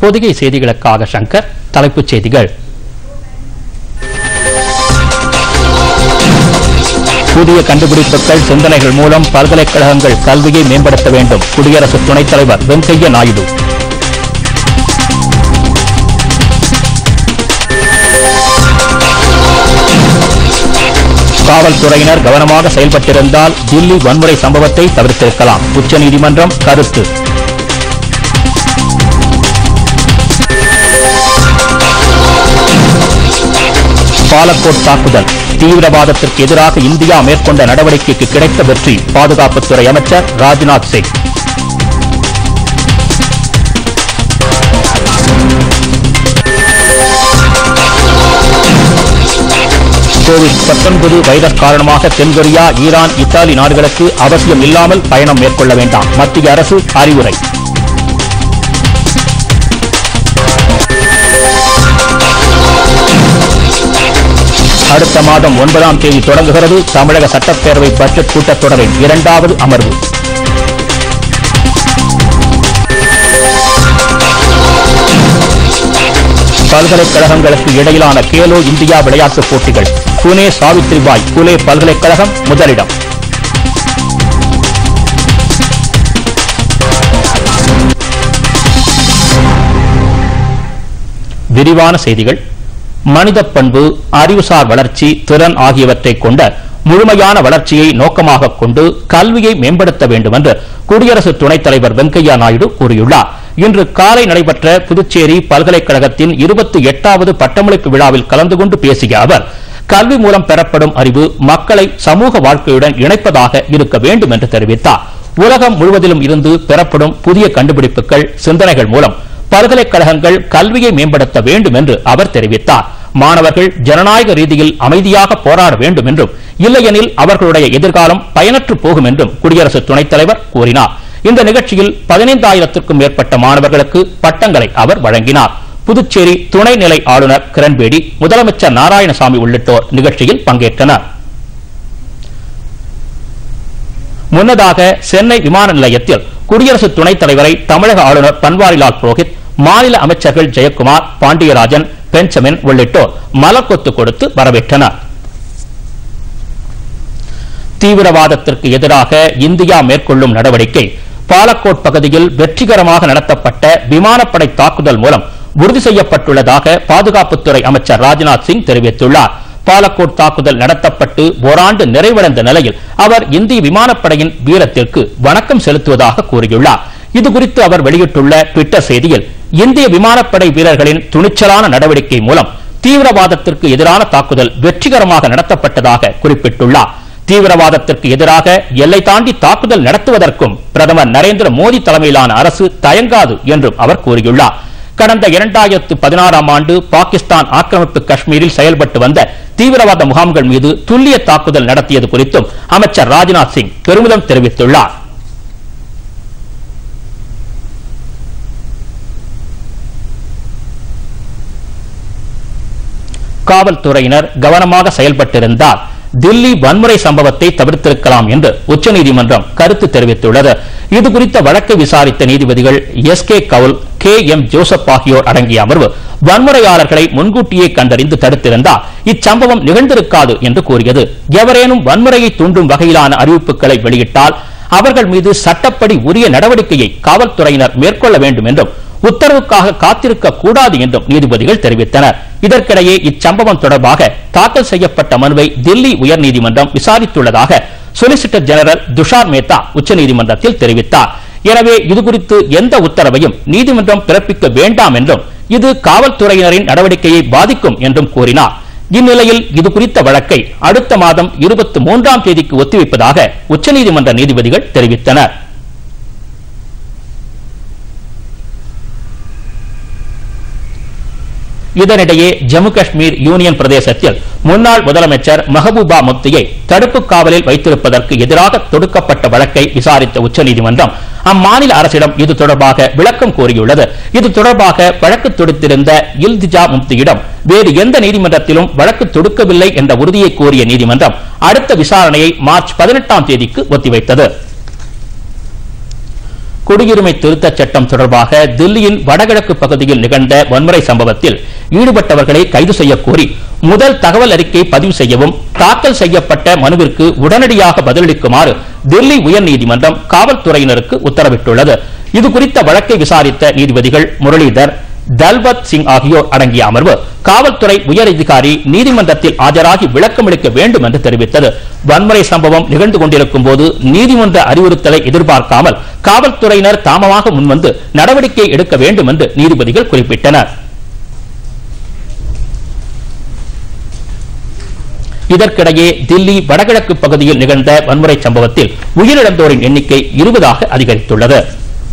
பொதிகை செய்திகளுக்காக சங்கர் தலைப்புச் செய்திகள் புதிய கண்டுபிடிப்புகள் சிந்தனைகள் மூலம் பல்கலைக்கழகங்கள் கல்வியை மேம்படுத்த வேண்டும் குடியரசு துணைத் தலைவர் வெங்கையா நாயுடு காவல்துறையினர் கவனமாக செயல்பட்டிருந்தால் தில்லி வன்முறை சம்பவத்தை தவிர்த்திருக்கலாம் உச்சநீதிமன்றம் கருத்து பாலக்கோட் தாக்குதல் தீவிரவாதத்திற்கு எதிராக இந்தியா மேற்கொண்ட நடவடிக்கைக்கு கிடைத்த வெற்றி பாதுகாப்புத்துறை அமைச்சர் ராஜ்நாத் சிங் கோவிட் 19 வைரஸ் காரணமாக தென்கொரியா ஈரான் இத்தாலி நாடுகளுக்கு அவசியம் இல்லாமல் பயணம் மேற்கொள்ள வேண்டாம் மத்திய அரசு அறிவுரை அடுத்த மாதம் ஒன்பதாம் தேதி தொடங்குகிறது தமிழக சட்டப்பேரவை பட்ஜெட் கூட்டத்தொடரின் இரண்டாவது அமர்வு பல்கலைக்கழகங்களுக்கு இடையிலான கேலோ இந்தியா விளையாட்டுப் போட்டிகள் புனே சாவித்ரிபாய் புலே பல்கலைக்கழகம் முதலிடம் விரிவான செய்திகள் மனித பண்பு அறிவுசார் வளர்ச்சி திறன் ஆகியவற்றை கொண்ட முழுமையான வளர்ச்சியை நோக்கமாக கொண்டு கல்வியை மேம்படுத்த வேண்டும் என்று குடியரசு துணைத் தலைவர் வெங்கையா நாயுடு கூறியுள்ளார் இன்று காலை நடைபெற்ற புதுச்சேரி பல்கலைக்கழகத்தின் இருபத்தி எட்டாவது பட்டமளிப்பு விழாவில் கலந்து கொண்டு பேசிய அவர் கல்வி மூலம் பெறப்படும் அறிவு மக்களை சமூக வாழ்க்கையுடன் இணைப்பதாக இருக்க வேண்டும் என்று தெரிவித்தார் உலகம் முழுவதிலும் இருந்து பெறப்படும் புதிய கண்டுபிடிப்புகள் சிந்தனைகள் மூலம் பல்கலைக்கழகங்கள் கல்வியை மேம்படுத்த வேண்டும் என்று அவர் தெரிவித்தார் மாணவர்கள் ஜனநாயக ரீதியில் அமைதியாக போராட வேண்டும் என்றும் இல்லையெனில் அவர்களுடைய எதிர்காலம் பயனற்று போகும் என்றும் குடியரசு துணைத் தலைவர் கூறினார் இந்த நிகழ்ச்சியில் பதினைந்தாயிரத்திற்கும் மேற்பட்ட மாணவர்களுக்கு பட்டங்களை அவர் வழங்கினார் புதுச்சேரி துணைநிலை ஆளுநர் கிரண்பேடி முதலமைச்சர் நாராயணசாமி உள்ளிட்டோர் நிகழ்ச்சியில் பங்கேற்றனர் முன்னதாக சென்னை விமான நிலையத்தில் குடியரசு துணைத் தலைவரை தமிழக ஆளுநர் பன்வாரிலால் புரோஹித் மாநில அமைச்சர்கள் ஜெயக்குமார் பாண்டியராஜன் பெஞ்சமின் உள்ளிட்டோர் மலர்கொத்து கொடுத்து வரவேற்றனர் தீவிரவாதத்திற்கு எதிராக இந்தியா மேற்கொள்ளும் நடவடிக்கை பாலக்கோட் பகுதியில் வெற்றிகரமாக நடத்தப்பட்ட விமானப்படை தாக்குதல் மூலம் உறுதி செய்யப்பட்டுள்ளதாக பாதுகாப்புத்துறை அமைச்சர் ராஜ்நாத் சிங் தெரிவித்துள்ளார் பாலக்கோட் தாக்குதல் நடத்தப்பட்டு ஓராண்டு நிறைவடைந்த நிலையில் அவர் இந்திய விமானப்படையின் வீரத்திற்கு வணக்கம் செலுத்துவதாக கூறியுள்ளார் இதுகுறித்து அவர் வெளியிட்டுள்ள ட்விட்டர் செய்தியில் இந்திய விமானப்படை வீரர்களின் துணிச்சலான நடவடிக்கை மூலம் தீவிரவாதத்திற்கு எதிரான தாக்குதல் வெற்றிகரமாக நடத்தப்பட்டதாக குறிப்பிட்டுள்ளார் தீவிரவாதத்திற்கு எதிராக எல்லை தாண்டி தாக்குதல் நடத்துவதற்கும் பிரதமர் நரேந்திர மோடி தலைமையிலான அரசு தயங்காது என்றும் அவர் கூறியுள்ளார் கடந்த இரண்டாயிரத்து பதினாறாம் ஆண்டு பாகிஸ்தான் ஆக்கிரமிப்பு காஷ்மீரில் செயல்பட்டு வந்த தீவிரவாத முகாம்கள் மீது துல்லிய தாக்குதல் நடத்தியது குறித்தும் அமைச்சர் ராஜ்நாத் சிங் பெருமிதம் தெரிவித்துள்ளார் காவல்துறையினர் கவனமாக செயல்பட்டிருந்தால் தில்லி வன்முறை சம்பவத்தை தவிர்த்திருக்கலாம் என்று உச்சநீதிமன்றம் கருத்து தெரிவித்துள்ளது இதுகுறித்த வழக்கை விசாரித்த நீதிபதிகள் S K Kaul K M Joseph ஆகியோர் அடங்கிய அமர்வு வன்முறையாளர்களை முன்கூட்டியே கண்டறிந்து தடுத்திருந்தால் இச்சம்பவம் நிகழ்ந்திருக்காது என்று கூறியது எவரேனும் வன்முறையை தூண்டும் வகையிலான அறிவிப்புகளை வெளியிட்டால் அவர்கள் மீது சட்டப்படி உரிய நடவடிக்கையை காவல்துறையினர் மேற்கொள்ள வேண்டும் என்றும் உத்தரவுக்காக காத்திருக்க கூடாது என்றும் நீதிபதிகள் தெரிவித்தனர் இதற்கிடையே இச்சம்பவம் தொடர்பாக தாக்கல் செய்யப்பட்ட மனுவை தில்லி உயர்நீதிமன்றம் விசாரித்துள்ளதாக சொலிசிட்டர் ஜெனரல் துஷார் மேத்தா உச்சநீதிமன்றத்தில் தெரிவித்தார் எனவே இதுகுறித்து எந்த உத்தரவையும் நீதிமன்றம் பிறப்பிக்க வேண்டாம் என்றும் இது காவல்துறையினரின் நடவடிக்கையை பாதிக்கும் என்றும் கூறினார் இந்நிலையில் இது குறித்த வழக்கை அடுத்த மாதம் இருபத்தி மூன்றாம் தேதிக்கு ஒத்திவைப்பதாக உச்சநீதிமன்ற நீதிபதிகள் தெரிவித்தனர் இதனிடையே ஜம்மு காஷ்மீர் யூனியன் பிரதேசத்தில் முன்னாள் முதலமைச்சர் மெஹபூபா முப்தியை தடுப்பு காவலில் வைத்திருப்பதற்கு எதிராக தொடுக்கப்பட்ட வழக்கை விசாரித்த உச்சநீதிமன்றம் அம்மாநில அரசிடம் இது தொடர்பாக விளக்கம் கோரியுள்ளது இது தொடர்பாக வழக்கு தொடுத்திருந்த இல்திஜா முப்தியிடம் வேறு எந்த நீதிமன்றத்திலும் வழக்கு தொடுக்கவில்லை என்ற உறுதியை கோரிய நீதிமன்றம் அடுத்த விசாரணையை மார்ச் பதினெட்டாம் தேதிக்கு ஒத்திவைத்தது குடியுரிமை திருத்தச் சட்டம் தொடர்பாக தில்லியின் வடகிழக்கு பகுதியில் நிகழ்ந்த வன்முறை சம்பவத்தில் ஈடுபட்டவர்களை கைது செய்யக் கோரி முதல் தகவல் அறிக்கை பதிவு செய்யவும் தாக்கல் செய்யப்பட்ட மனுவிற்கு உடனடியாக பதிலளிக்குமாறு தில்லி உயர்நீதிமன்றம் காவல்துறையினருக்கு உத்தரவிட்டுள்ளது இது குறித்த வழக்கை விசாரித்த நீதிபதிகள் முரளிதர் தல்வத் சிங் ஆகியோர் அடங்கிய அமர்வு காவல்துறை உயரதிகாரி நீதிமன்றத்தில் ஆஜராகி விளக்கமளிக்க வேண்டும் என்று தெரிவித்தது வன்முறை சம்பவம் நிகழ்ந்து கொண்டிருக்கும் போது நீதிமன்ற அறிவுறுத்தலை எதிர்பார்க்காமல் காவல்துறையினர் தாமமாக முன்வந்து நடவடிக்கை எடுக்க வேண்டும் என்று நீதிபதிகள் குறிப்பிட்டனர் இதற்கிடையே தில்லி வடகிழக்கு பகுதியில் நிகழ்ந்த வன்முறை சம்பவத்தில் உயிரிழந்தோரின் எண்ணிக்கை இருபதாக அதிகரித்துள்ளது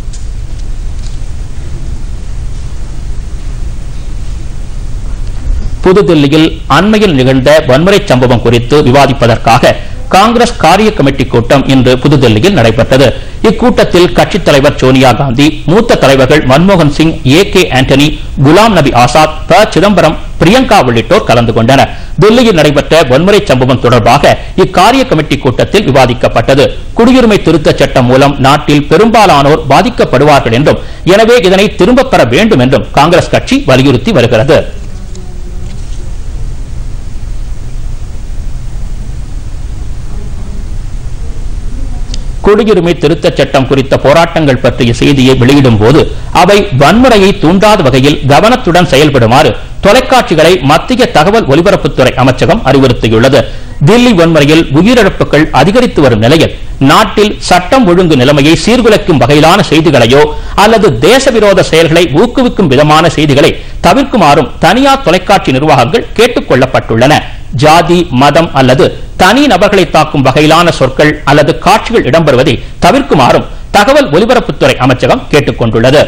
புதுதில்லியில் அண்மையில் நிகழ்ந்த வன்முறை சம்பவம் குறித்து விவாதிப்பதற்காக காங்கிரஸ் காரிய கமிட்டி கூட்டம் இன்று புதுதில்லியில் நடைபெற்றது இக்கூட்டத்தில் கட்சித் தலைவர் சோனியா காந்தி மூத்த தலைவர்கள் மன்மோகன் சிங் ஏ கே ஆண்டனி குலாம் நபி ஆசாத் ப சிதம்பரம் பிரியங்கா உள்ளிட்டோர் கலந்து கொண்டனர் தில்லியில் நடைபெற்ற வன்முறை சம்பவம் தொடர்பாக இக்காரிய கமிட்டி கூட்டத்தில் விவாதிக்கப்பட்டது குடியுரிமை திருத்தச் சட்டம் மூலம் நாட்டில் பெரும்பாலானோர் பாதிக்கப்படுவார்கள் என்றும் எனவே இதனை திரும்பப் பெற வேண்டும் என்றும் காங்கிரஸ் கட்சி வலியுறுத்தி வருகிறது குடியுரிமை திருத்தச் சட்டம் குறித்த போராட்டங்கள் பற்றிய செய்தியை வெளியிடும் போது அவை வன்முறையை தூண்டாத வகையில் கவனத்துடன் செயல்படுமாறு தொலைக்காட்சிகளை மத்திய தகவல் ஒலிபரப்புத்துறை அமைச்சகம் அறிவுறுத்தியுள்ளது தில்லி வன்முறையில் உயிரிழப்புகள் அதிகரித்து வரும் நிலையில் நாட்டில் சட்டம் ஒழுங்கு நிலைமையை சீர்குலைக்கும் வகையிலான செய்திகளையோ அல்லது தேசவிரோத செயல்களை ஊக்குவிக்கும் விதமான செய்திகளை தவிர்க்குமாறும் தனியார் தொலைக்காட்சி நிர்வாகங்கள் கேட்டுக் கொள்ளப்பட்டுள்ளன ஜாதி மதம் அல்லது தனி நபர்களை தாக்கும் வகையிலான சொற்கள் அல்லது காட்சிகள் இடம்பெறுவதை தவிர்க்குமாறும் தகவல் ஒலிபரப்புத்துறை அமைச்சகம் கேட்டுக் கொண்டுள்ளது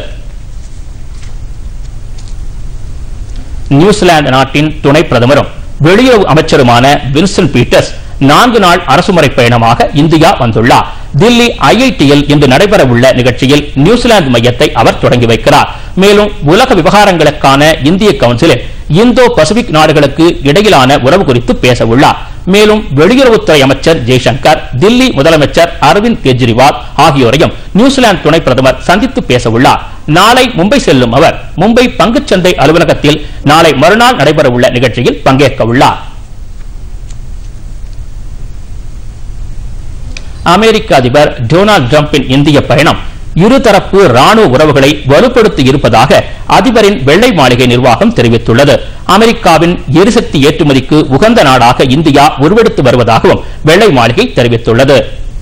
நியூசிலாந்து நாட்டின் துணை பிரதமரும் வெளியுறவு அமைச்சருமான வின்சன் பீட்டர்ஸ் நான்கு நாள் அரசுமுறை பயணமாக இந்தியா வந்துள்ளார் தில்லி ஐஐடியில் இன்று நடைபெறவுள்ள நிகழ்ச்சியில் நியூசிலாந்து மையத்தை அவர் தொடங்கி வைக்கிறார் மேலும் உலக விவகாரங்களுக்கான இந்திய கவுன்சிலில் இந்தோ பசிபிக் நாடுகளுக்கு இடையிலான உறவு குறித்து பேச உள்ளார் மேலும் வெளியுறவுத்துறை அமைச்சர் ஜெய்சங்கர் தில்லி முதலமைச்சர் அரவிந்த் கெஜ்ரிவால் ஆகியோரையும் நியூசிலாந்து துணை பிரதமர் சந்தித்து பேச உள்ளார் நாளை மும்பை செல்லும் அவர் மும்பை பங்குச்சந்தை அலுவலகத்தில் நாளை மறுநாள் நடைபெறவுள்ள நிகழ்ச்சியில் பங்கேற்க உள்ளார் அமெரிக்க அதிபர் டொனால்டு டிரம்பின் இந்திய பயணம் இருதரப்பு ராணுவ உறவுகளை வலுப்படுத்தி இருப்பதாக அதிபரின் வெள்ளை மாளிகை நிர்வாகம் தெரிவித்துள்ளது அமெரிக்காவின் எரிசக்தி ஏற்றுமதிக்கு உகந்த நாடாக இந்தியா உருவெடுத்து வருவதாகவும் வெள்ளை மாளிகை தெரிவித்துள்ளது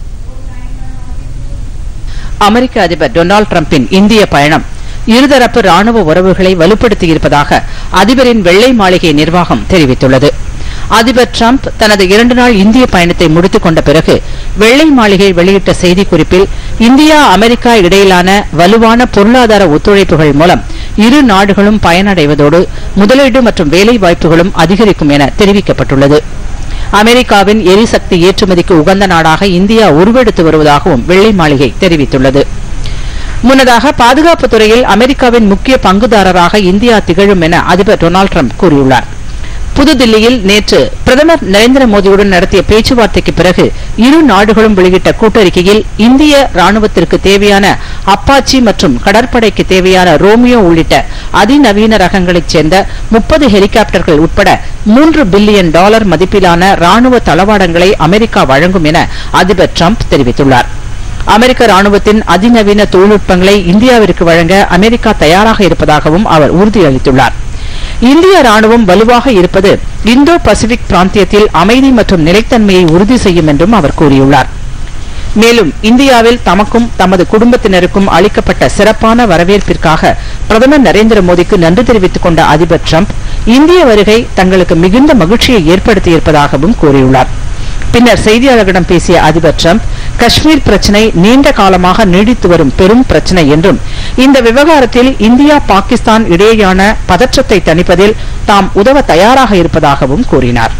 அமெரிக்க அதிபர் டொனால்டு டிரம்பின் இந்திய பயணம் இருதரப்பு ராணுவ உறவுகளை வலுப்படுத்தியிருப்பதாக அதிபரின் வெள்ளை மாளிகை நிர்வாகம் தெரிவித்துள்ளது அதிபர் டிரம்ப் தனது இரண்டு நாள் இந்திய பயணத்தை முடித்துக் கொண்ட பிறகு வெள்ளை மாளிகை வெளியிட்ட செய்திக்குறிப்பில் இந்தியா அமெரிக்கா இடையிலான வலுவான பொருளாதார ஒத்துழைப்புகள் மூலம் இரு நாடுகளும் பயனடைவதோடு முதலீடு மற்றும் வேலை வாய்ப்புகளும் அதிகரிக்கும் என தெரிவிக்கப்பட்டுள்ளது அமெரிக்காவின் எரிசக்தி ஏற்றுமதிக்கு உகந்த நாடாக இந்தியா உருவெடுத்து வருவதாகவும் வெள்ளை மாளிகை தெரிவித்துள்ளது முன்னதாக பாதுகாப்புத் துறையில் அமெரிக்காவின் முக்கிய பங்குதாரராக இந்தியா திகழும் என அதிபர் டொனால்டு ட்ரம்ப் கூறியுள்ளார் புதுதில்லியில் நேற்று பிரதமர் நரேந்திர மோடியுடன் நடத்திய பேச்சுவார்த்தைக்கு பிறகு இரு நாடுகளும் வெளியிட்ட கூட்டறிக்கையில் இந்திய ராணுவத்திற்கு தேவையான அப்பாச்சி மற்றும் கடற்படைக்கு தேவையான ரோமியோ உள்ளிட்ட அதிநவீன ரகங்களைச் சேர்ந்த முப்பது ஹெலிகாப்டர்கள் உட்பட மூன்று பில்லியன் டாலர் மதிப்பிலான ராணுவ தளவாடங்களை அமெரிக்கா வழங்கும் என அதிபர் ட்ரம்ப் தெரிவித்துள்ளார் அமெரிக்க ராணுவத்தின் அதிநவீன தொழில்நுட்பங்களை இந்தியாவிற்கு வழங்க அமெரிக்கா தயாராக இருப்பதாகவும் அவர் உறுதியளித்துள்ளார் இந்திய ராணுவம் வலுவாக இருப்பது இந்தோ பசிபிக் பிராந்தியத்தில் அமைதி மற்றும் நிலைத்தன்மையை உறுதி செய்யும் என்றும் அவர் கூறியுள்ளார் மேலும் இந்தியாவில் தமக்கும் தமது குடும்பத்தினருக்கும் அளிக்கப்பட்ட சிறப்பான வரவேற்பிற்காக பிரதமர் நரேந்திர மோடிக்கு நன்றி தெரிவித்துக் கொண்ட அதிபர் ட்ரம்ப் இந்திய வருகை தங்களுக்கு மிகுந்த மகிழ்ச்சியை ஏற்படுத்தியிருப்பதாகவும் கூறியுள்ளார் பின்னர் செய்தியாளர்களிடம் பேசிய அதிபர் ட்ரம்ப் காஷ்மீர் பிரச்சினை நீண்ட காலமாக நீடித்து வரும் பெரும் பிரச்சினை என்றும் இந்த விவகாரத்தில் இந்தியா பாகிஸ்தான் இடையேயான பதற்றத்தை தணிப்பதில் தாம் உதவ தயாராக இருப்பதாகவும் கூறினார்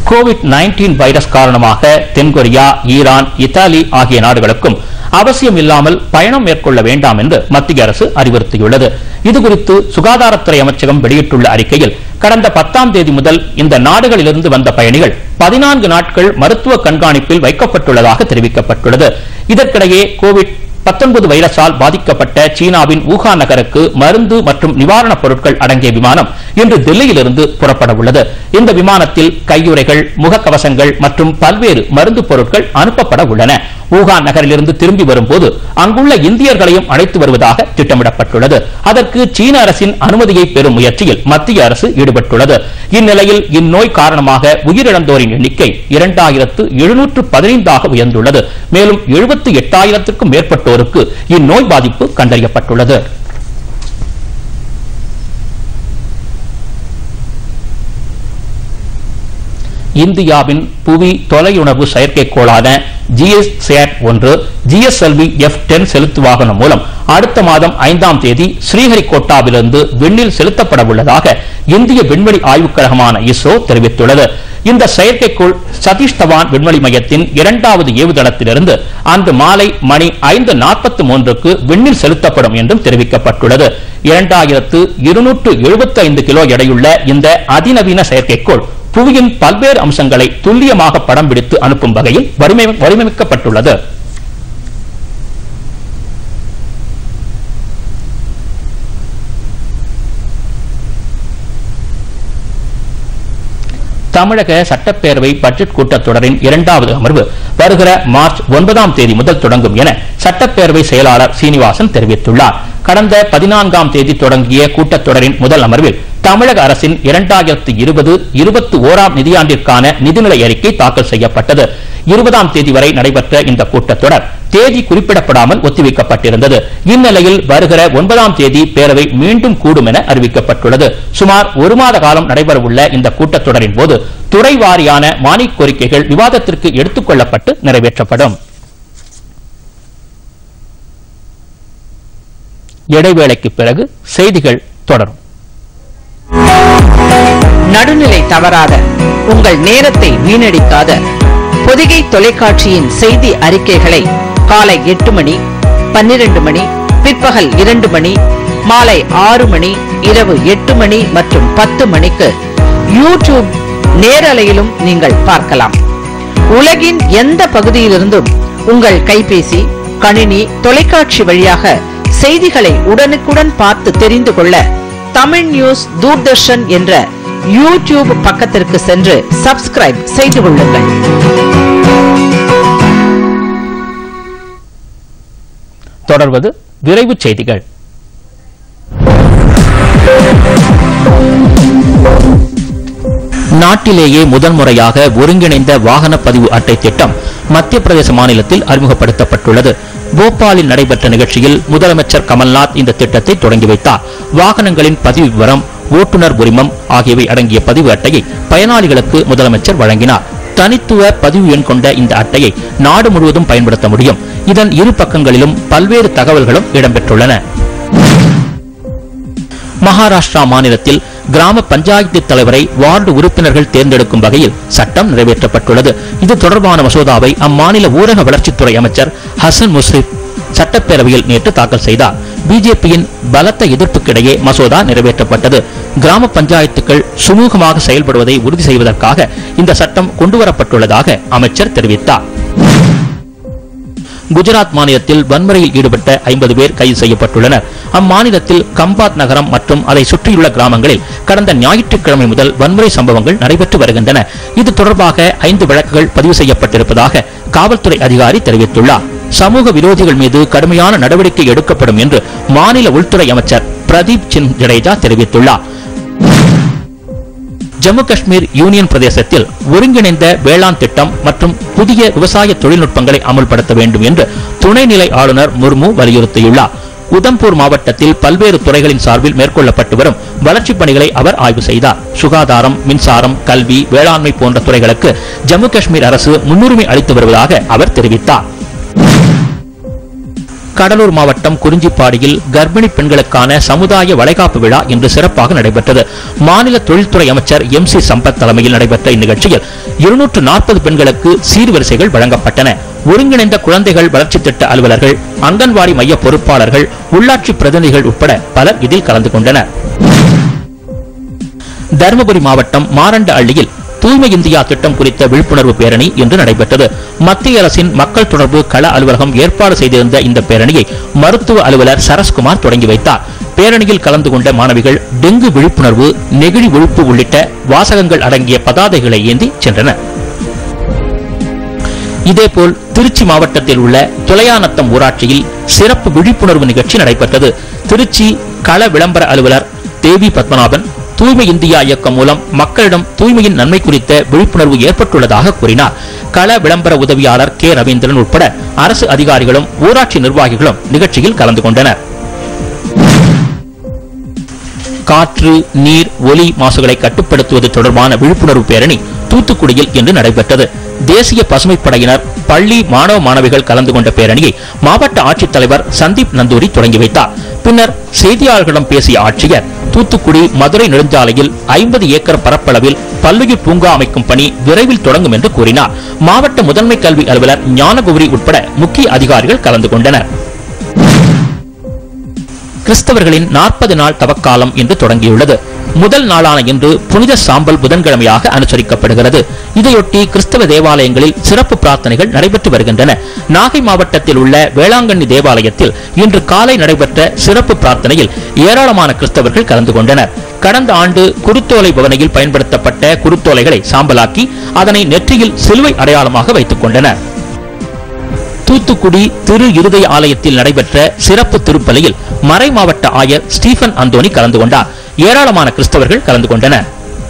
கோவிட் 19 வைரஸ் காரணமாக தென்கொரியா ஈரான் இத்தாலி ஆகிய நாடுகளுக்கும் அவசியம் இல்லாமல் பயணம் மேற்கொள்ள வேண்டாம் என்று மத்திய அரசு அறிவுறுத்தியுள்ளது இதுகுறித்து சுகாதாரத்துறை அமைச்சகம் வெளியிட்டுள்ள அறிக்கையில் கடந்த பத்தாம் தேதி முதல் இந்த நாடுகளிலிருந்து வந்த பயணிகள் பதினான்கு நாட்கள் மருத்துவ கண்காணிப்பில் வைக்கப்பட்டுள்ளதாக தெரிவிக்கப்பட்டுள்ளது இதற்கிடையே கோவிட் 19 வைரஸால் பாதிக்கப்பட்ட சீனாவின் வூகான் நகருக்கு மருந்து மற்றும் நிவாரணப் பொருட்கள் அடங்கிய விமானம் இன்று டெல்லியிலிருந்து புறப்பட உள்ளது இந்த விமானத்தில் கையுறைகள் முகக்கவசங்கள் மற்றும் பல்வேறு மருந்து பொருட்கள் அனுப்பப்பட உள்ளன வூகான் நகரிலிருந்து திரும்பி வரும்போது அங்குள்ள இந்தியர்களையும் அழைத்து வருவதாக திட்டமிடப்பட்டுள்ளது அதற்கு சீன அரசின் அனுமதியை பெறும் முயற்சியில் மத்திய அரசு ஈடுபட்டுள்ளது இந்நிலையில் இந்நோய் காரணமாக உயிரிழந்தோரின் எண்ணிக்கை இரண்டாயிரத்து எழுநூற்று பதினைந்தாக உயர்ந்துள்ளது மேலும் எழுபத்தி எட்டாயிரத்துக்கும் மேற்பட்டோருக்கு இந்நோய் பாதிப்பு கண்டறியப்பட்டுள்ளது இந்தியாவின் புவி தொலையுணர்வு செயற்கைக்கோளான ஜிஎஸ் சேட் ஒன்று ஜிஎஸ்எல்வி எஃப் டென் செலுத்து வாகனம் மூலம் அடுத்த மாதம் ஐந்தாம் தேதி ஸ்ரீஹரிகோட்டாவிலிருந்து விண்ணில் செலுத்தப்பட உள்ளதாக இந்திய விண்வெளி ஆய்வுக் கழகமான இஸ்ரோ தெரிவித்துள்ளது இந்த செயற்கைக்கோள் சதீஷ் தவான் விண்வெளி மையத்தின் இரண்டாவது ஏவுதளத்திலிருந்து அன்று மாலை மணி ஐந்து நாற்பத்தி மூன்றுக்கு விண்ணில் செலுத்தப்படும் என்றும் தெரிவிக்கப்பட்டுள்ளது இரண்டாயிரத்து இருநூற்று எழுபத்தி ஐந்து கிலோ எடையுள்ள இந்த அதிநவீன செயற்கைக்கோள் புவியின் பல்வேறு அம்சங்களை துல்லியமாக படம் பிடித்து அனுப்பும் வகையில் வடிவமை- வடிவமைக்கப்பட்டுள்ளது தமிழக சட்டப்பேரவை பட்ஜெட் கூட்டத்தொடரின் இரண்டாவது அமர்வு வருகிற மார்ச் ஒன்பதாம் தேதி முதல் தொடங்கும் என சட்டப்பேரவை செயலாளர் சீனிவாசன் தெரிவித்துள்ளார் கடந்த பதினான்காம் தேதி தொடங்கிய கூட்டத்தொடரின் முதல் அமர்வில் தமிழக அரசின் இரண்டாயிரத்து இருபது இருபத்தி ஓராம் நிதியாண்டிற்கான நிதிநிலை அறிக்கை தாக்கல் செய்யப்பட்டது இருபதாம் தேதி வரை நடைபெற்ற இந்த கூட்டத்தொடர் தேதி குறிப்பிடப்படாமல் ஒத்திவைக்கப்பட்டிருந்தது இந்நிலையில் வருகிற ஒன்பதாம் தேதி பேரவை மீண்டும் கூடும் என அறிவிக்கப்பட்டுள்ளது சுமார் ஒரு மாத காலம் நடைபெறவுள்ள இந்த கூட்டத்தொடரின் போது துறை வாரியான மானிய கோரிக்கைகள் விவாதத்திற்கு எடுத்துக் கொள்ளப்பட்டு நிறைவேற்றப்படும் இடைவேளைக்கு பிறகு செய்திகள் தொடரும் நடுநிலை தவறாத உங்கள் நேரத்தை வீணடிக்காத பொதிகை தொலைக்காட்சியின் செய்தி அறிக்கைகளை காலை எட்டு மணி பன்னிரண்டு மணி பிற்பகல் இரண்டு மணி மாலை ஆறு மணி இரவு எட்டு மணி மற்றும் பத்து மணிக்கு யூடியூப் நேரலையிலும் நீங்கள் பார்க்கலாம் உலகின் எந்த பகுதியிலிருந்தும் உங்கள் கைபேசி கணினி தொலைக்காட்சி வழியாக செய்திகளை உடனுக்குடன் பார்த்து தெரிந்து கொள்ள தமிழ் நியூஸ் தூர்தர்ஷன் என்ற யூடியூப் பக்கத்திற்கு சென்று சப்ஸ்கிரைப் செய்து கொள்ளுங்கள் தொடர்வது விரைவுச் செய்திகள் நாட்டிலேயே முதல் முறையாக ஒருங்கிணைந்த வாகன பதிவு அட்டை திட்டம் மத்திய பிரதேச மாநிலத்தில் அறிமுகப்படுத்தப்பட்டுள்ளது போபாலில் நடைபெற்ற நிகழ்ச்சியில் முதலமைச்சர் கமல்நாத் இந்த திட்டத்தை தொடங்கி வைத்தார் வாகனங்களின் பதிவு விவரம் ஓட்டுநர் உரிமம் ஆகியவை அடங்கிய பதிவு அட்டையை பயனாளிகளுக்கு முதலமைச்சர் வழங்கினார் தனித்துவ பதிவு எண் கொண்ட இந்த அட்டையை நாடு முழுவதும் பயன்படுத்த முடியும் இதன் இரு பக்கங்களிலும் பல்வேறு தகவல்களும் இடம்பெற்றுள்ளன மகாராஷ்டிரா மாநிலத்தில் கிராம பஞ்சாயத்து தலைவரை வார்டு உறுப்பினர்கள் தேர்ந்தெடுக்கும் வகையில் சட்டம் நிறைவேற்றப்பட்டுள்ளது இது தொடர்பான மசோதாவை அம்மாநில ஊரக வளர்ச்சித்துறை அமைச்சர் ஹசன் முஸ்ரிப் சட்டப்பேரவையில் நேற்று தாக்கல் செய்தார் பிஜேபியின் பலத்த எதிர்ப்புக்கிடையே மசோதா நிறைவேற்றப்பட்டது கிராம பஞ்சாயத்துக்கள் சுமூகமாக செயல்படுவதை உறுதி செய்வதற்காக இந்த சட்டம் கொண்டுவரப்பட்டுள்ளதாக அமைச்சர் தெரிவித்தார் குஜராத் மாநிலத்தில் வன்முறையில் ஈடுபட்ட ஐம்பது பேர் கைது செய்யப்பட்டுள்ளனர் அம்மாநிலத்தில் கம்பாத் நகரம் மற்றும் அதை சுற்றியுள்ள கிராமங்களில் கடந்த ஞாயிற்றுக்கிழமை முதல் வன்முறை சம்பவங்கள் நடைபெற்று வருகின்றன இது தொடர்பாக ஐந்து வழக்குகள் பதிவு செய்யப்பட்டிருப்பதாக காவல்துறை அதிகாரி தெரிவித்துள்ளார் சமூக விரோதிகள் மீது கடுமையான நடவடிக்கை எடுக்கப்படும் என்று மாநில உள்துறை அமைச்சர் பிரதீப் சிங் ஜடேஜா தெரிவித்துள்ளார் ஜம்மு காஷ்மீர் யூனியன் பிரதேசத்தில் ஒருங்கிணைந்த வேளாண் திட்டம் மற்றும் புதிய விவசாய தொழில்நுட்பங்களை அமல்படுத்த வேண்டும் என்று துணைநிலை ஆளுநர் முர்மு வலியுறுத்தியுள்ளார் உதம்பூர் மாவட்டத்தில் பல்வேறு துறைகளின் சார்பில் மேற்கொள்ளப்பட்டு வரும் வளர்ச்சிப் பணிகளை அவர் ஆய்வு செய்தார் சுகாதாரம் மின்சாரம் கல்வி வேளாண்மை போன்ற துறைகளுக்கு ஜம்மு காஷ்மீர் அரசு முன்னுரிமை அளித்து வருவதாக அவர் தெரிவித்தார் கடலூர் மாவட்டம் குறிஞ்சிப்பாடியில் கர்ப்பிணி பெண்களுக்கான சமுதாய வளைகாப்பு விழா இன்று சிறப்பாக நடைபெற்றது மாநில தொழில்துறை அமைச்சர் எம் சி சம்பத் தலைமையில் நடைபெற்ற இந்நிகழ்ச்சியில் இருநூற்று நாற்பது பெண்களுக்கு சீர்வரிசைகள் வழங்கப்பட்டன ஒருங்கிணைந்த குழந்தைகள் வளர்ச்சி திட்ட அலுவலர்கள் அங்கன்வாடி மைய பொறுப்பாளர்கள் உள்ளாட்சி பிரதிநிதிகள் உட்பட பலர் இதில் கலந்து கொண்டனர் தருமபுரி மாவட்டம் மாரண்ட அள்ளியில் தூய்மை இந்தியா திட்டம் குறித்த விழிப்புணர்வு பேரணி இன்று நடைபெற்றது மத்திய அரசின் மக்கள் தொடர்பு கள அலுவலகம் ஏற்பாடு செய்திருந்த இந்த பேரணியை மருத்துவ அலுவலர் சரஸ்குமார் தொடங்கி வைத்தார் பேரணியில் கலந்து கொண்ட மாணவிகள் டெங்கு விழிப்புணர்வு நெகிழி ஒழிப்பு உள்ளிட்ட வாசகங்கள் அடங்கிய பதாதைகளை ஏந்தி சென்றனர் இதேபோல் திருச்சி மாவட்டத்தில் உள்ள துளையாநத்தம் ஊராட்சியில் சிறப்பு விழிப்புணர்வு நிகழ்ச்சி நடைபெற்றது திருச்சி கள விளம்பர அலுவலர் தேவி பத்மநாபன் தூய்மை இந்தியா இயக்கம் மூலம் மக்களிடம் தூய்மையின் நன்மை குறித்த விழிப்புணர்வு ஏற்பட்டுள்ளதாக கூறினார் கள விளம்பர உதவியாளர் கே ரவீந்திரன் உட்பட அரசு அதிகாரிகளும் ஊராட்சி நிர்வாகிகளும் நிகழ்ச்சியில் கலந்து கொண்டனர் காற்று நீர் ஒலி மாசுகளை கட்டுப்படுத்துவது தொடர்பான விழிப்புணர்வு பேரணி தூத்துக்குடியில் இன்று நடைபெற்றது தேசிய பசுமைப் படையினர் பள்ளி மாணவ மாணவிகள் கலந்து கொண்ட பேரணியை மாவட்ட ஆட்சித்தலைவர் சந்தீப் நந்தூரி தொடங்கி வைத்தார் பின்னர் செய்தியாளர்களிடம் பேசிய ஆட்சியர் தூத்துக்குடி மதுரை நெடுஞ்சாலையில் ஐம்பது ஏக்கர் பரப்பளவில் பல்லுயிர் பூங்கா அமைக்கும் பணி விரைவில் தொடங்கும் என்று கூறினார் மாவட்ட முதன்மை கல்வி அலுவலர் ஞானகௌரி உட்பட முக்கிய அதிகாரிகள் கலந்து கொண்டனர் கிறிஸ்தவர்களின் நாற்பது நாள் தவக்காலம் இன்று தொடங்கியுள்ளது முதல் நாளான இன்று புனித சாம்பல் புதன்கிழமையாக அனுசரிக்கப்படுகிறது இதையொட்டி கிறிஸ்தவ தேவாலயங்களில் சிறப்பு பிரார்த்தனைகள் நடைபெற்று வருகின்றன நாகை மாவட்டத்தில் உள்ள வேளாங்கண்ணி தேவாலயத்தில் இன்று காலை நடைபெற்ற சிறப்பு பிரார்த்தனையில் ஏராளமான கிறிஸ்தவர்கள் கலந்து கொண்டனர் கடந்த ஆண்டு குருத்தோலை பவனையில் பயன்படுத்தப்பட்ட குருத்தோலைகளை சாம்பலாக்கி அதனை நெற்றியில் சிலுவை அடையாளமாக வைத்துக் கொண்டனர் தூத்துக்குடி திரு இருதய ஆலயத்தில் நடைபெற்ற சிறப்பு திருப்பலியில் மறை மாவட்ட ஆயர் ஸ்டீபன் அந்தோனி கலந்து கொண்டார் ஏராளமான கிறிஸ்தவர்கள் கலந்து கொண்டனர்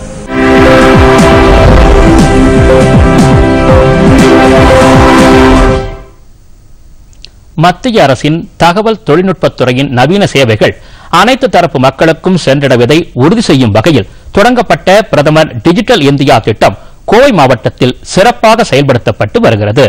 மத்திய அரசின் தகவல் தொழில்நுட்பத்துறையின் நவீன சேவைகள் அனைத்து தரப்பு மக்களுக்கும் சென்றடைவதை உறுதி செய்யும் வகையில் தொடங்கப்பட்ட பிரதமர் டிஜிட்டல் இந்தியா திட்டம் கோவை மாவட்டத்தில் சிறப்பாக செயல்படுத்தப்பட்டு வருகிறது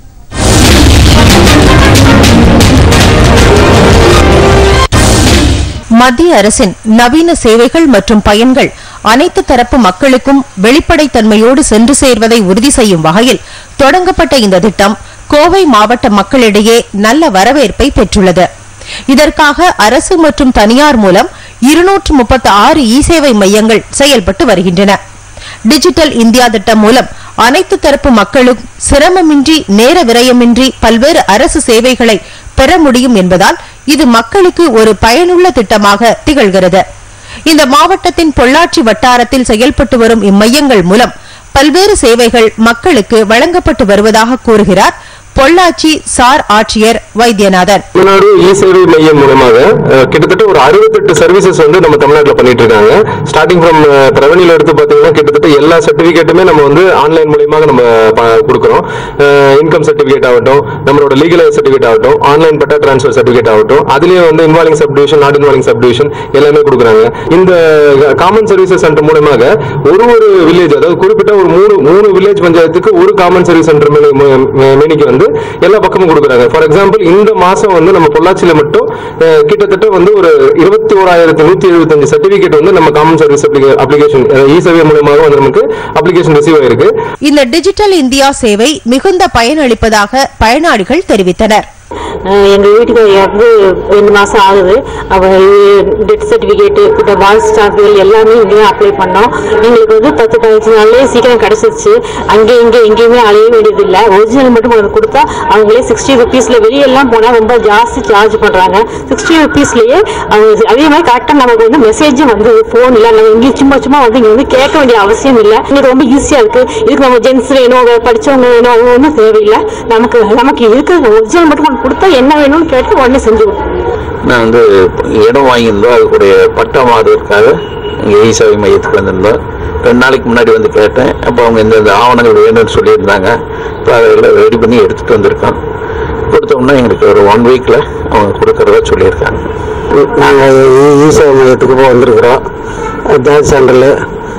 மத்திய அரசின் நவீன சேவைகள் மற்றும் பயன்கள் அனைத்து தரப்பு மக்களுக்கும் வெளிப்படைத்தன்மையோடு சென்று சேர்வதை உறுதி செய்யும் வகையில் தொடங்கப்பட்ட இந்த திட்டம் கோவை மாவட்ட மக்களிடையே நல்ல வரவேற்பை பெற்றுள்ளது இதற்காக அரசு மற்றும் தனியார் மூலம் இருநூற்று முப்பத்தி ஆறு இ சேவை மையங்கள் செயல்பட்டு வருகின்றன டிஜிட்டல் இந்தியா திட்டம் மூலம் அனைத்து தரப்பு மக்களும் சிரமமின்றி நேர விரயமின்றி பல்வேறு அரசு சேவைகளை பெற முடியும் என்பதால் இது மக்களுக்கு ஒரு பயனுள்ள திட்டமாக திகழ்கிறது இந்த மாவட்டத்தின் பொள்ளாச்சி வட்டாரத்தில் செயல்பட்டு வரும் இம்மையங்கள் மூலம் பல்வேறு சேவைகள் மக்களுக்கு வழங்கப்பட்டு வருவதாக கூறுகிறார் பொள்ளாச்சி சார் ஆட்சியர் வைத்தியநாதன் தமிழ்நாடு இ சேவை மையம் மூலமாக அஹ், கிட்டத்தட்ட ஒரு அறுபத்தெட்டு சர்வீசஸ் வந்து நம்ம தமிழ்நாட்டில் பண்ணிட்டு இருக்காங்க ஸ்டார்டிங் ஃப்ரம் ரெவன்யூல எடுத்து பார்த்தீங்கன்னா கிட்டத்தட்ட எல்லா சர்டிபிகேட்டுமே நம்ம வந்து ஆன்லைன் மூலியமாக நம்ம ப- கொடுக்குறோம் இன்கம் சர்டிபிகேட் ஆகட்டும் நம்மளோட லீகல் சர்டிபிகேட் ஆகட்டும் ஆன்லைன் பட்டா டிரான்ஸ்ஃபர் சர்டிபிகேட் ஆகட்டும் அதுலயே வந்து involving subdivision not involving subdivision எல்லாமே கொடுக்குறாங்க இந்த காமன் சர்வீசஸ் சென்டர் மூலமாக ஒரு ஒரு வில்லேஜ் அதாவது குறிப்பிட்ட ஒரு மூணு மூணு வில்லேஜ் பஞ்சாயத்துக்கு ஒரு காமன் சர்வீஸ் சென்டர் மேனிக்கு வந்து எல்லா பக்கமும் கொடுக்குறாங்க ஃபார் எக்ஸாம்பிள் இந்த மாசம் வந்து நம்ம பொள்ளாச்சியில மட்டும் அஹ், கிட்டத்தட்ட வந்து ஒரு இருபத்தி ஓராயிரத்தி நூத்தி எழுபத்தஞ்சு சர்டிபிகேட் வந்து நம்ம காமன் சர்வீஸ் அப்ளிகேஷன் இ சேவை மூலமாக வந்து நமக்கு அப்ளிகேஷன் ரிசீவ் ஆயிருக்கு இந்த டிஜிட்டல் இந்தியா சேவை மிகுந்த பயனளிப்பதாக பயனாளிகள் தெரிவித்தனர் அஹ் எங்க வீட்டுக்கு இறந்து ரெண்டு மாசம் ஆகுது அவ டெத் சர்டிபிகேட் இந்த வாய்ஸ் சான்றிதழ் எல்லாமே இங்கேயே அப்ளை பண்ணோம் எங்களுக்கு வந்து பத்து பதினஞ்சு நாள்லயே சீக்கிரம் கிடைச்சிருச்சு அங்கே இங்கே எங்கேயுமே அலைய வேண்டியது இல்லை ஒரிஜினல் மட்டும் கொண்டு வந்து கொடுத்தா அவங்களே சிக்ஸ்டி ருபீஸ்ல வெளியெல்லாம் போனா ரொம்ப ஜாஸ்தி சார்ஜ் பண்றாங்க சிக்ஸ்டி ருபீஸ்லயே அவங்க அதே மாதிரி கரெக்டா நமக்கு வந்து மெசேஜும் வந்து போன்ல நம்ம இங்கே சும்மா சும்மா வந்து இங்க வந்து கேட்க வேண்டிய அவசியம் இல்லை இது ரொம்ப ஈஸியா இருக்கு இதுக்கு நம்ம ஜென்ஸ் வேணும் படிச்சவங்க வேணும் அவங்க ஒன்றும் தேவையில்லை நமக்கு நமக்கு இருக்கிற ஒரிஜினல் மட்டும் கொண்டு கொடுத்தா என்ன வேணும்னு கேட்டு உடனே செஞ்சு கொடுப்போம் நான் வந்து இடம் வாங்கியிருந்தோம் அதுக்குடைய பட்டா மாறுவதற்காக இங்கே இ சேவை மையத்துக்கு வந்திருந்தோம் ரெண்டு நாளைக்கு முன்னாடி வந்து கேட்டேன் அப்போ அவங்க இந்தந்த ஆவணங்கள் வேணும்னு சொல்லியிருந்தாங்க இப்போ அதெல்லாம் ரெடி பண்ணி எடுத்துகிட்டு வந்திருக்கோம் கொடுத்தோம்னா எங்களுக்கு ஒரு ஒன் வீக்கில் அவங்க கொடுக்கறதா சொல்லியிருக்காங்க நாங்கள் ஈசா மையத்துக்கு இப்போ வந்திருக்கிறோம் ஜாதி சான்றிதழ்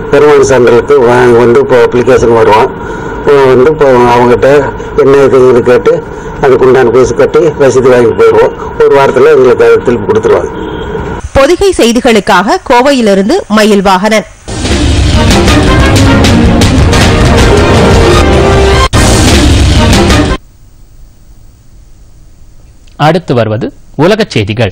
வருமான சான்றிதழுக்கு வா- வந்து இப்போ அப்ளிகேஷன் வருவோம் இப்போ வந்து இப்போ அவங்ககிட்ட என்ன இதுன்னு கேட்டு அதுக்குண்டான பீஸ் கட்டி ரசீது வாங்கி போயிடுவோம் ஒரு வாரத்தில் எங்களுக்கு அதை திருப்பி கொடுத்துருவாங்க பொதிகை செய்திகளுக்காக கோவையிலிருந்து மயில் வாகனன் அடுத்து வருவது உலகச் செய்திகள்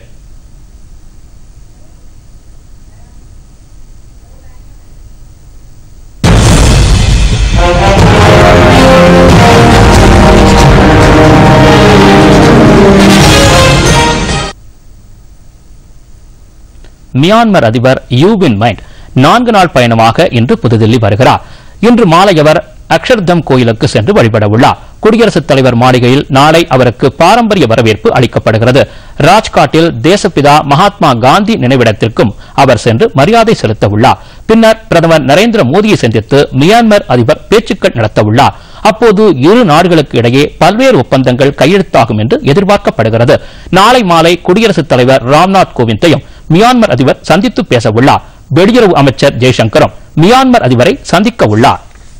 மியான்மர் அதிபர் யூவின் மைண்ட் நான்கு நாள் பயணமாக இன்று புதுதில்லி வருகிறார் இன்று மாலை அவர் அக்ஷர்தம் கோயிலுக்கு சென்று வழிபட உள்ளார் குடியரசுத் தலைவர் மாளிகையில் நாளை அவருக்கு பாரம்பரிய வரவேற்பு அளிக்கப்படுகிறது ராஜ்காட்டில் தேசப்பிதா மகாத்மா காந்தி நினைவிடத்திற்கும் அவர் சென்று மரியாதை செலுத்த உள்ளார் பின்னர் பிரதமர் நரேந்திர மோடியை சந்தித்து மியான்மர் அதிபர் பேச்சுக்கள் நடத்த உள்ளார் அப்போது இரு நாடுகளுக்கு இடையே பல்வேறு ஒப்பந்தங்கள் கையெழுத்தாகும் என்று எதிர்பார்க்கப்படுகிறது நாளை மாலை குடியரசுத் தலைவர் ராம்நாத் கோவிந்தையும் மியான்மர் அதிபர் சந்தித்து பேச உள்ளார் வெளியுறவு அமைச்சர் ஜெய்சங்கரும் மியான்மர் அதிபரை சந்திக்க உள்ளார்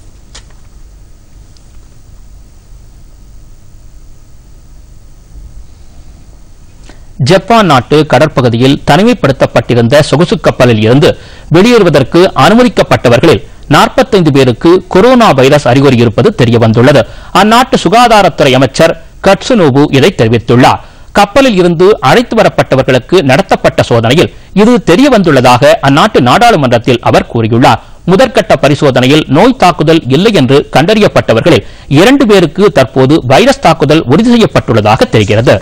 ஜப்பான் நாட்டு கடற்பகுதியில் தனிமைப்படுத்தப்பட்டிருந்த சொகுசு கப்பலில் இருந்து வெளியேறுவதற்கு அனுமதிக்கப்பட்டவர்களில் 45 பேருக்கு கொரோனா வைரஸ் அறிகுறி இருப்பது தெரியவந்துள்ளது அந்நாட்டு சுகாதாரத்துறை அமைச்சர் கட்சுனோபு இதை தெரிவித்துள்ளார் கப்பலில் இருந்து அழைத்து வரப்பட்டவர்களுக்கு நடத்தப்பட்ட சோதனையில் இது தெரியவந்துள்ளதாக அந்நாட்டு நாடாளுமன்றத்தில் அவர் கூறியுள்ளார் முதற்கட்ட பரிசோதனையில் நோய் தாக்குதல் இல்லை என்று கண்டறியப்பட்டவர்களில் இரண்டு பேருக்கு தற்போது வைரஸ் தாக்குதல் உறுதி செய்யப்பட்டுள்ளதாக தெரிகிறது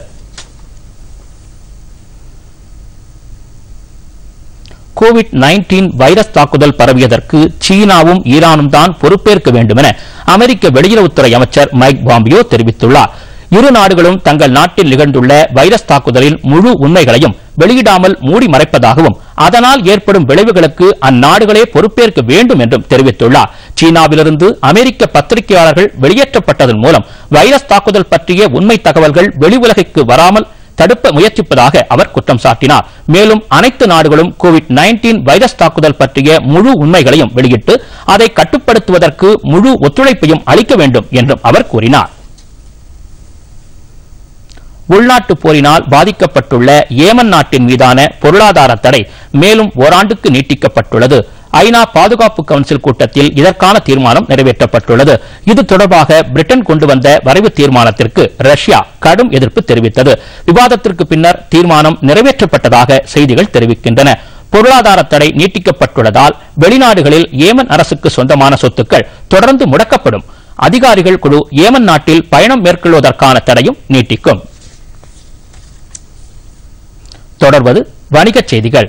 கோவிட் 19 வைரஸ் தாக்குதல் பரவியதற்கு சீனாவும் ஈரானும் தான் பொறுப்பேற்க வேண்டும் என அமெரிக்க வெளியுறவுத்துறை அமைச்சர் மைக் பாம்பியோ தெரிவித்துள்ளார் இரு நாடுகளும் தங்கள் நாட்டில் நிகழ்ந்துள்ள வைரஸ் தாக்குதலின் முழு உண்மைகளையும் வெளியிடாமல் மூடி மறைப்பதாகவும் அதனால் ஏற்படும் விளைவுகளுக்கு அந்நாடுகளே பொறுப்பேற்க வேண்டும் என்றும் தெரிவித்துள்ளார் சீனாவிலிருந்து அமெரிக்க பத்திரிகையாளர்கள் வெளியேற்றப்பட்டதன் மூலம் வைரஸ் தாக்குதல் பற்றிய உண்மை தகவல்கள் வெளி உலகிற்கு வராமல் தடுப்ப முயற்சிப்பதாக அவர் குற்றம் சாட்டினார் மேலும் அனைத்து நாடுகளும் கோவிட் 19 வைரஸ் தாக்குதல் பற்றிய முழு உண்மைகளையும் வெளியிட்டு அதை கட்டுப்படுத்துவதற்கு முழு ஒத்துழைப்பையும் அளிக்க வேண்டும் என்றும் அவர் கூறினார் உள்நாட்டு போரினால் பாதிக்கப்பட்டுள்ள ஏமன் நாட்டின் மீதான பொருளாதார தடை மேலும் ஓராண்டுக்கு நீட்டிக்கப்பட்டுள்ளது ஐநா பாதுகாப்பு கவுன்சில் கூட்டத்தில் இதற்கான தீர்மானம் நிறைவேற்றப்பட்டுள்ளது இது தொடர்பாக பிரிட்டன் கொண்டு வந்த வரைவு தீர்மானத்திற்கு ரஷ்யா கடும் எதிர்ப்பு தெரிவித்தது விவாதத்திற்கு பின்னர் தீர்மானம் நிறைவேற்றப்பட்டதாக செய்திகள் தெரிவிக்கின்றன பொருளாதார தடை நீட்டிக்கப்பட்டுள்ளதால் வெளிநாடுகளில் ஏமன் அரசுக்கு சொந்தமான சொத்துக்கள் தொடர்ந்து முடக்கப்படும் அதிகாரிகள் குழு ஏமன் நாட்டில் பயணம் மேற்கொள்வதற்கான தடையும் நீட்டிக்கும் தொடர்வது வணிகச் செய்திகள்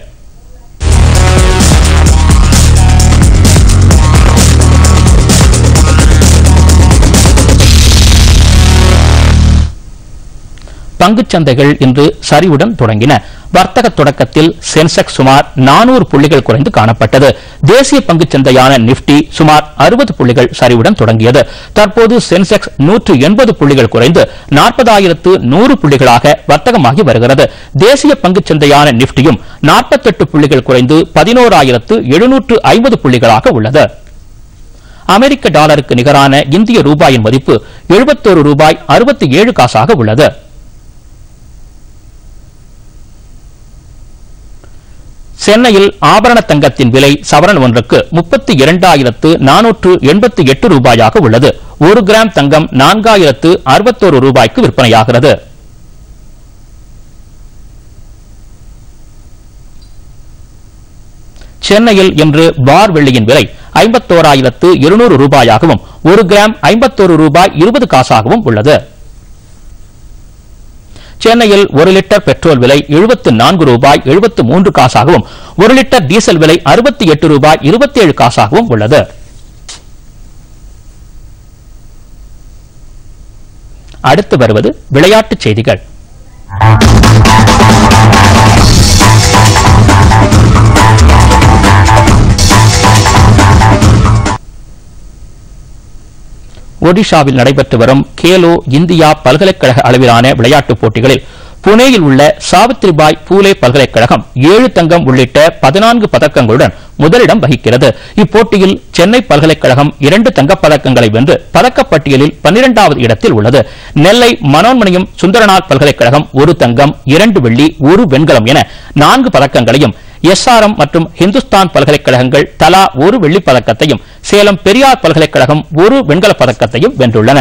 பங்குச் சந்தைகள் இன்று சரிவுடன் தொடங்கின வர்த்தக தொடக்கத்தில் சென்செக்ஸ் சுமார் 400 புள்ளிகள் குறைந்து காணப்பட்டது தேசிய பங்குச் சந்தையான நிப்டி சுமார் 60 புள்ளிகள் சரிவுடன் தொடங்கியது தற்போது சென்செக்ஸ் 180 புள்ளிகள் குறைந்து 40100 நூறு புள்ளிகளாக வர்த்தகமாகி வருகிறது தேசிய பங்குச் சந்தையான நிப்டியும் 48 புள்ளிகள் குறைந்து 11750 எழுநூற்று ஐம்பது புள்ளிகளாக உள்ளது அமெரிக்க டாலருக்கு நிகரான இந்திய ரூபாயின் மதிப்பு 71 ரூபாய் 67 காசாக உள்ளது சென்னையில் ஆபரண தங்கத்தின் விலை சவரன் ஒன்றுக்கு முப்பத்தி இரண்டாயிரத்து நானூற்று எண்பத்தி எட்டு ரூபாயாக உள்ளது ஒரு கிராம் தங்கம் நான்காயிரத்து அறுபத்தோரு ரூபாய்க்கு விற்பனையாகிறது சென்னையில் இன்று பார் வெள்ளியின் விலை ஐம்பத்தோராயிரத்து இருநூறு ரூபாயாகவும் ஒரு கிராம் ஐம்பத்தோரு ரூபாய் இருபது காசாகவும் உள்ளது சென்னையில் ஒரு லிட்டர் பெட்ரோல் விலை எழுபத்து நான்கு ரூபாய் எழுபத்து மூன்று காசாகவும் ஒரு லிட்டர் டீசல் விலை அறுபத்தி எட்டு ரூபாய் இருபத்தி ஏழு காசாகவும் உள்ளது அடுத்து வருவது விளையாட்டுச் செய்திகள் ஒடிஷாவில் நடைபெற்று வரும் கேலோ இந்தியா பல்கலைக்கழக அளவிலான விளையாட்டுப் போட்டிகளில் புனேயில் உள்ள சாவித்ரிபாய் பூலே பல்கலைக்கழகம் ஏழு தங்கம் உள்ளிட்ட பதினான்கு பதக்கங்களுடன் முதலிடம் வகிக்கிறது இப்போட்டியில் சென்னை பல்கலைக்கழகம் இரண்டு தங்கப் பதக்கங்களை வென்று பதக்கப்பட்டியலில் பன்னிரண்டாவது இடத்தில் உள்ளது நெல்லை மனோன்மணியம் சுந்தரநாத் பல்கலைக்கழகம் ஒரு தங்கம் இரண்டு வெள்ளி ஒரு வெண்கலம் என நான்கு பதக்கங்களையும் எஸ்ஆர்எம் மற்றும் ஹிந்துஸ்தான் பல்கலைக்கழகங்கள் தலா ஒரு வெள்ளிப் பதக்கத்தையும் சேலம் பெரியார் பல்கலைக்கழகம் ஒரு வெண்கலப் பதக்கத்தையும் வென்றுள்ளன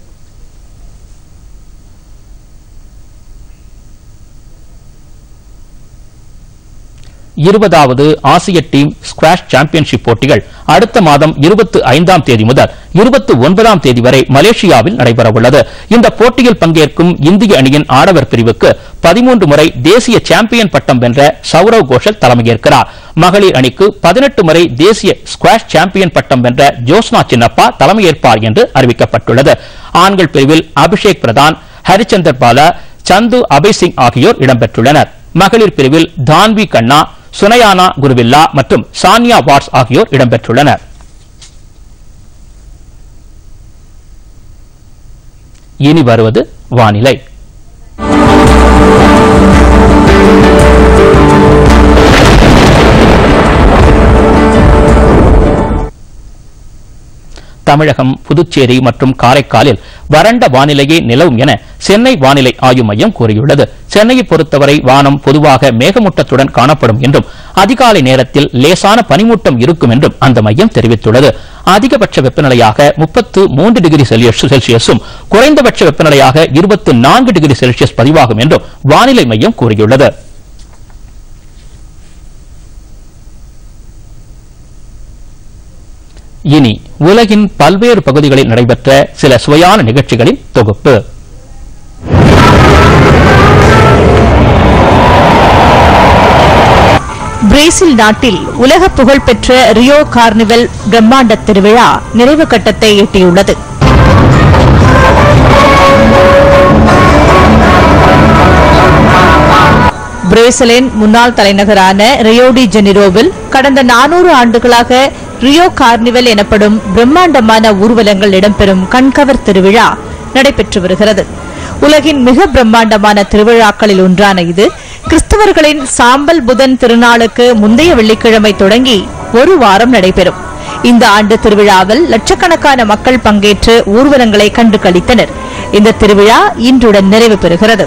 இருபதாவது ஆசிய டீம் ஸ்குவாஷ் சாம்பியன்ஷிப் போட்டிகள் அடுத்த மாதம் இருபத்தி ஐந்தாம் தேதி முதல் இருபத்தி ஒன்பதாம் தேதி வரை மலேசியாவில் நடைபெறவுள்ளது இந்த போட்டியில் பங்கேற்கும் இந்திய அணியின் ஆடவர் பிரிவுக்கு பதிமூன்று முறை தேசிய சாம்பியன் பட்டம் வென்ற சௌரவ் கோஷல் தலைமையேற்கிறார் மகளிர் அணிக்கு பதினெட்டு முறை தேசிய ஸ்குவாஷ் சாம்பியன் பட்டம் வென்ற ஜோஸ்னா சின்னப்பா தலைமையேற்பார் என்று அறிவிக்கப்பட்டுள்ளது ஆண்கள் பிரிவில் அபிஷேக் பிரதான் ஹரிச்சந்தர் பாலா சந்து அபய் சிங் ஆகியோர் இடம்பெற்றுள்ளனர் மகளிர் பிரிவில் தான்வி கண்ணா சுனயானா குருவில்லா மற்றும் சானியா வாட்ஸ் ஆகியோர் இடம்பெற்றுள்ளனர் இனி வருவது வானிலை தமிழகம் புதுச்சேரி மற்றும் காரைக்காலில் வறண்ட வானிலையே நிலவும் என சென்னை வானிலை ஆய்வு மையம் கூறியுள்ளது சென்னையை பொறுத்தவரை வானம் பொதுவாக மேகமூட்டத்துடன் காணப்படும் என்றும் அதிகாலை நேரத்தில் லேசான பனிமூட்டம் இருக்கும் என்றும் அந்த மையம் தெரிவித்துள்ளது அதிகபட்ச வெப்பநிலையாக முப்பத்து மூன்று டிகிரி செல்சியஸ் செல்சியஸும் குறைந்தபட்ச வெப்பநிலையாக இருபத்தி நான்கு டிகிரி செல்சியஸ் பதிவாகும் என்றும் வானிலை மையம் கூறியுள்ளது இனி உலகின் பல்வேறு பகுதிகளில் நடைபெற்ற சில சுவையான நிகழ்ச்சிகளின் தொகுப்பு பிரேசில் நாட்டில் உலக புகழ்பெற்ற ரியோ கார்னிவல் பிரம்மாண்ட திருவிழா நிறைவு கட்டத்தை எட்டியுள்ளது பிரேசிலின் முன்னாள் தலைநகரான ரியோடி ஜெனிரோவில் கடந்த நானூறு ஆண்டுகளாக ரியோ கார்னிவல் எனப்படும் பிரம்மாண்டமான ஊர்வலங்கள் இடம்பெறும் கண்கவர் திருவிழா நடைபெற்று வருகிறது உலகின் மிக பிரம்மாண்டமான திருவிழாக்களில் ஒன்றான இது கிறிஸ்தவர்களின் சாம்பல் புதன் திருநாளுக்கு முந்தைய வெள்ளிக்கிழமை தொடங்கி ஒரு வாரம் நடைபெறும் இந்த ஆண்டு திருவிழாவில் லட்சக்கணக்கான மக்கள் பங்கேற்று ஊர்வலங்களை கண்டு களித்தனர் இந்த திருவிழா இன்றுடன் நிறைவு பெறுகிறது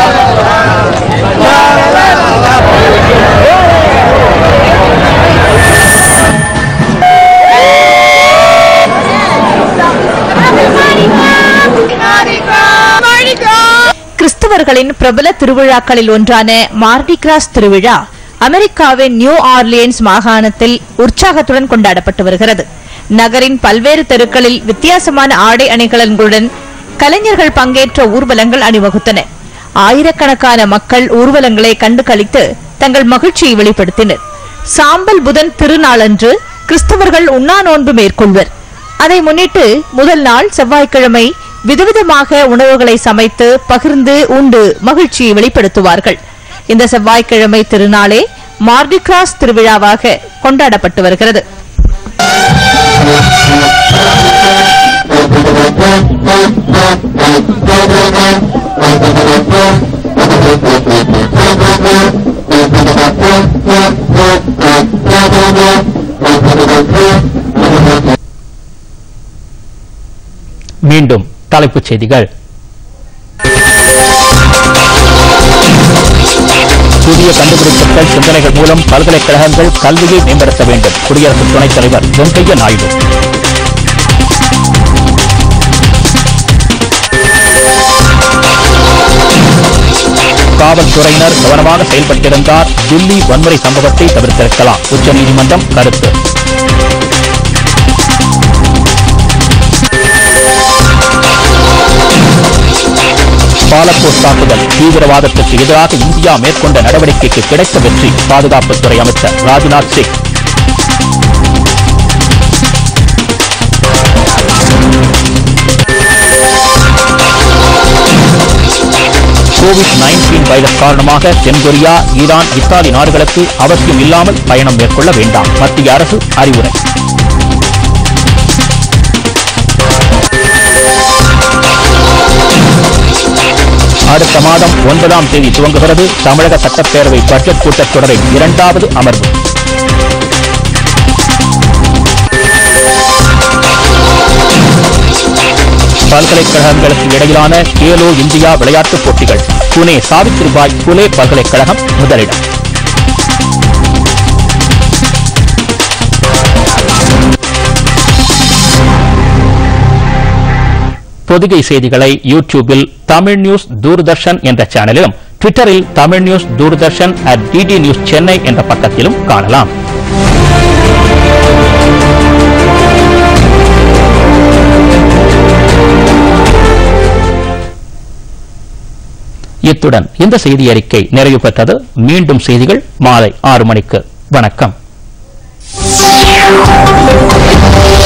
கிறிஸ்தவர்களின் பிரபல திருவிழாக்களில் ஒன்றான மார்டி கிராஸ் திருவிழா அமெரிக்காவின் நியூ ஆர்லியன்ஸ் மாகாணத்தில் உற்சாகத்துடன் கொண்டாடப்பட்டு வருகிறது நகரின் பல்வேறு தெருக்களில் வித்தியாசமான ஆடை அணிகலன்களுடன் கலைஞர்கள் பங்கேற்ற ஊர்வலங்கள் அணிவகுத்தன ஆயிரக்கணக்கான மக்கள் ஊர்வலங்களை கண்டு களித்து தங்கள் மகிழ்ச்சியை வெளிப்படுத்தினர் சாம்பல் புதன் திருநாளன்று கிறிஸ்தவர்கள் உண்ணா நோன்பு மேற்கொள்வர் அதை முன்னிட்டு முதல் நாள் செவ்வாய்க்கிழமை விதவிதமாக உணவுகளை சமைத்து பகிர்ந்து உண்டு மகிழ்ச்சியை வெளிப்படுத்துவார்கள் இந்த செவ்வாய்க்கிழமை திருநாளே மார்டிகிராஸ் திருவிழாவாக கொண்டாடப்பட்டு வருகிறது மீண்டும் தலைப்புச் செய்திகள் புதிய கண்டுபிடிப்புகள் சிந்தனைகள் மூலம் பல்கலைக்கழகங்கள் கல்வியை மேம்படுத்த வேண்டும் குடியரசு துணைத் தலைவர் வெங்கையா நாயுடு காவல்துறையினர் கவனமாக செயல்பட்டிருந்தார் தில்லி வன்முறை சம்பவத்தை தவிர்த்திருக்கலாம் உச்சநீதிமன்றம் கருத்து பாலக்கோட் தாக்குதல் தீவிரவாதத்துக்கு எதிராக இந்தியா மேற்கொண்ட நடவடிக்கைக்கு கிடைத்த வெற்றி பாதுகாப்புத்துறை அமைச்சர் Rajnath Singh covid nineteen virus காரணமாக தென்கொரியா ஈரான் இத்தாலி நாடுகளுக்கு அவசியம் இல்லாமல் பயணம் மேற்கொள்ள வேண்டாம் மத்திய அரசு அறிவுரை அடுத்த மாதம் ஒன்பதாம் தேதி துவங்குகிறது தமிழக சட்டப்பேரவை பட்ஜெட் கூட்டத்தொடரின் இரண்டாவது அமர்வு பல்கலைக்கழகங்களுக்கு இடையிலான கேலோ இந்தியா விளையாட்டுப் போட்டிகள் புனே சாவித்திரிபாய் புலே பல்கலைக்கழகம் முதலிடம் பொதிகை செய்திகளை யூடியூபில் தமிழ் நியூஸ் தூர்தர்ஷன் என்ற சேனலிலும் ட்விட்டரில் Tamil news Doordarshan at DD news Chennai என்ற பக்கத்திலும் காணலாம் இத்துடன் இந்த செய்தி அறிக்கை நிறைவு பெற்றது மீண்டும் செய்திகள் மாலை ஆறு மணிக்கு வணக்கம்